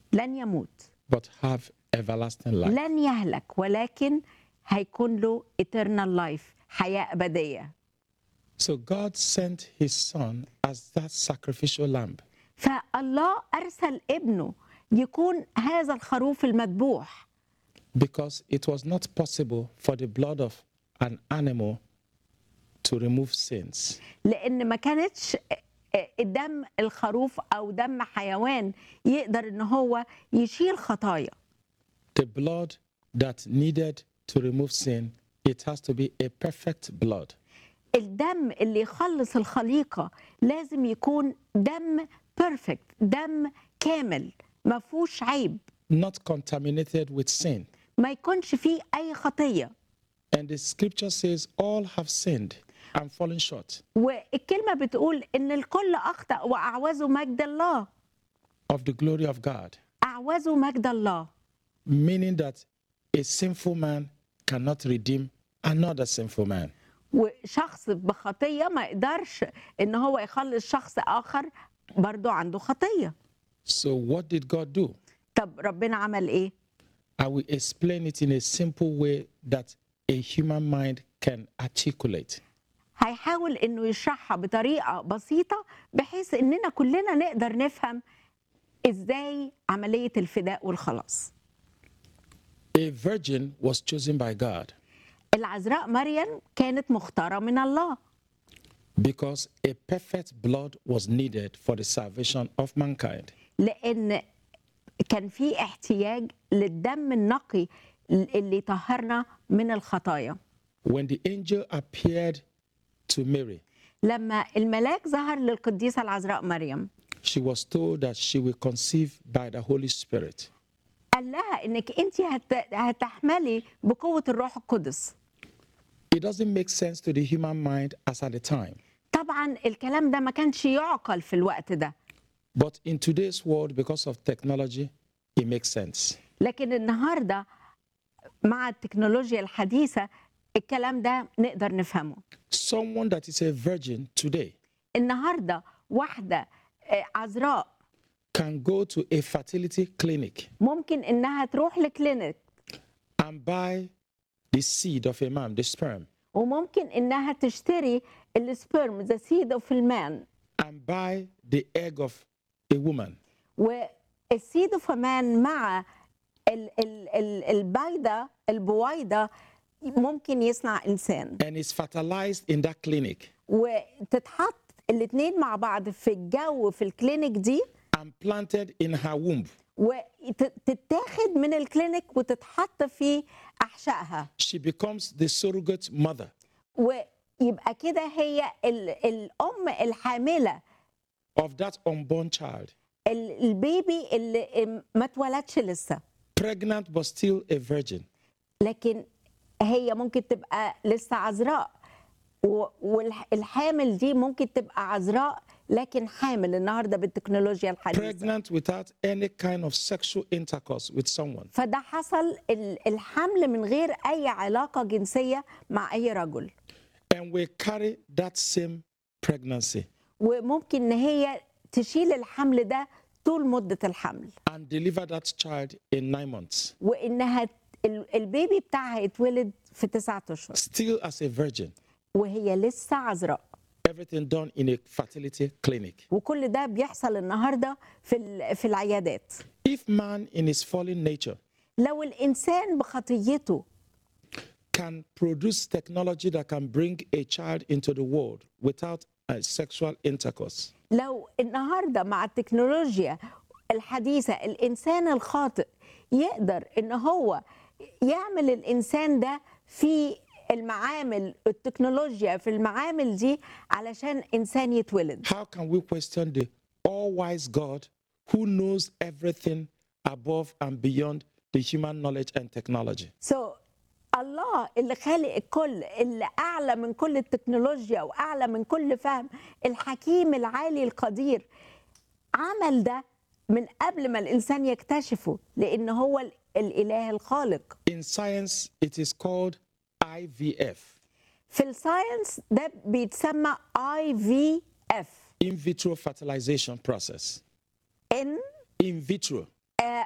لن يموت but have everlasting life. لن يهلك ولكن هيكون له eternal life حياة أبدية So God sent his son as that sacrificial lamb فالله أرسل ابنه يكون هذا الخروف المذبوح because it was not possible for the blood of an animal to remove sins. لأن ما كانتش دم الخروف أو دم حيوان يقدر إن هو يشيل خطايا The blood that needed to remove sin, it has to be a perfect blood. الدم اللي يخلص الخليقة لازم يكون دم بيرفكت دم كامل ما فيهوش عيب not contaminated with sin. ما يكونش فيه أي خطية And the scripture says, All have sinned and fallen short والكلمة بتقول إن الكل أخطأ وأعوزوا مجد الله of the glory of God, أعوزوا مجد الله meaning that a sinful man cannot redeem another sinful man. وشخص بخطية ما يقدرش إن هو يخلص شخص آخر برضو عنده خطية So, what did God do? طب ربنا عمل إيه؟ I will explain it in a simple way that a human mind can articulate. هيحاول إنه يشرحها بطريقة بسيطة بحيث إننا كلنا نقدر نفهم إزاي عملية الفداء والخلاص A virgin was chosen by God العذراء مريم كانت مختارة من الله because a perfect blood was needed for the salvation of mankind. لأن كان في احتياج للدم النقي اللي طهرنا من الخطايا When the angel appeared to Mary, لما الملاك ظهر للقديسة العذراء مريم she was told that she will conceive by the Holy Spirit. قال لها انك انت هت... هتحملي بقوة الروح القدس It doesn't make sense to the human mind as at the time. طبعا الكلام ده ما كانش يعقل في الوقت ده But in today's world, because of technology, it makes sense. لكن النهارده مع التكنولوجيا الحديثة الكلام ده نقدر نفهمه Someone that is a virgin today النهارده واحدة آه، عذراء can go to a fertility clinic ممكن انها تروح لكلينيك and buy the seed of a man, the sperm, وممكن انها تشتري السبرم ذا سيد اوف المان and buy the egg of a woman. والسيد اوف مان مع ال ال ال البيضة البويضة ممكن يصنع انسان and is fertilized in that clinic وتتحط الاثنين مع بعض في الجو في الكلينيك دي and planted in her womb. وتتاخد من الكلينيك وتتحط في احشائها She becomes the surrogate mother. ويبقى كده هي ال الام الحامله of that unborn child, ال- البيبي اللي ما اتولدش لسه pregnant but still a virgin. لكن هي ممكن تبقى لسه عذراء والحامل دي ممكن تبقى عذراء لكن حامل النهارده بالتكنولوجيا الحديثه pregnant without any kind of sexual intercourse with someone. فده حصل ال- الحمل من غير اي علاقه جنسيه مع اي رجل And we carry that same pregnancy وممكن ان هي تشيل الحمل ده طول مده الحمل and deliver that child in nine months, وانها ت- ال- البيبي بتاعها يتولد في تسعة اشهر still as a virgin. وهي لسه عذراء Everything done in a fertility clinic. وكل ده بيحصل النهارده في ال- في العيادات If man in his fallen nature لو الانسان بخطيته can produce technology that can bring a child into the world without a sexual intercourse, لو النهارده مع التكنولوجيا الحديثه الانسان الخاطئ يقدر ان هو يعمل الانسان ده في المعامل التكنولوجيا في المعامل دي علشان انسان يتولد how can we question the all wise God who knows everything above and beyond the human knowledge and technology? سو so, الله اللي خالق الكل اللي اعلى من كل التكنولوجيا واعلى من كل فهم الحكيم العالي القدير عمل ده من قبل ما الانسان يكتشفه لان هو ال- الاله الخالق In science, it is called IVF, في الساينس ده بيتسمى اي في اف in vitro fertilization process. ان In vitro